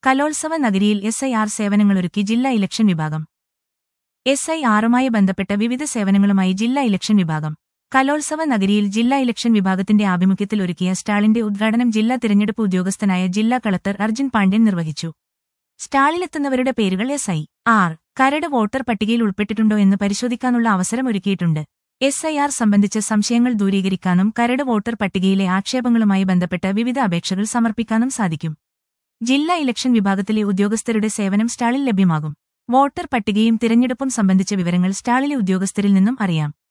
കലോത്സവ നഗരിയിൽ S I R സേവനങ്ങളൊരുക്കി ജില്ലാ ഇലക്ഷൻ വിഭാഗം എസ് ഐ ആറുമായി ബന്ധപ്പെട്ട വിവിധ സേവനങ്ങളുമായി ജില്ലാ ഇലക്ഷൻ വിഭാഗം കലോത്സവ നഗരിയിൽ ജില്ലാ ഇലക്ഷൻ വിഭാഗത്തിന്റെ ആഭിമുഖ്യത്തിൽ ഒരുക്കിയ സ്റ്റാളിന്റെ ഉദ്ഘാടനം ജില്ലാ തിരഞ്ഞെടുപ്പ് ഉദ്യോഗസ്ഥനായ ജില്ലാ കളക്ടർ അർജുൻ പാണ്ഡ്യൻ നിർവഹിച്ചു സ്റ്റാളിലെത്തുന്നവരുടെ പേരുകൾ എസ് ഐ ആർ കരട് വോട്ടർ പട്ടികയിൽ ഉൾപ്പെട്ടിട്ടുണ്ടോ എന്ന് പരിശോധിക്കാനുള്ള അവസരം ഒരുക്കിയിട്ടുണ്ട് എസ് ഐ ആർ സംബന്ധിച്ച സംശയങ്ങൾ ദൂരീകരിക്കാനും കരട് വോട്ടർ പട്ടികയിലെ ആക്ഷേപങ്ങളുമായി ബന്ധപ്പെട്ട വിവിധ അപേക്ഷകൾ സമർപ്പിക്കാനും സാധിക്കും ജില്ലാ ഇലക്ഷൻ വിഭാഗത്തിലെ ഉദ്യോഗസ്ഥരുടെ സേവനം സ്റ്റാളിൽ ലഭ്യമാകും വോട്ടർ പട്ടികയും തിരഞ്ഞെടുപ്പും സംബന്ധിച്ച വിവരങ്ങൾ സ്റ്റാളിലെ ഉദ്യോഗസ്ഥരിൽ നിന്നും അറിയാം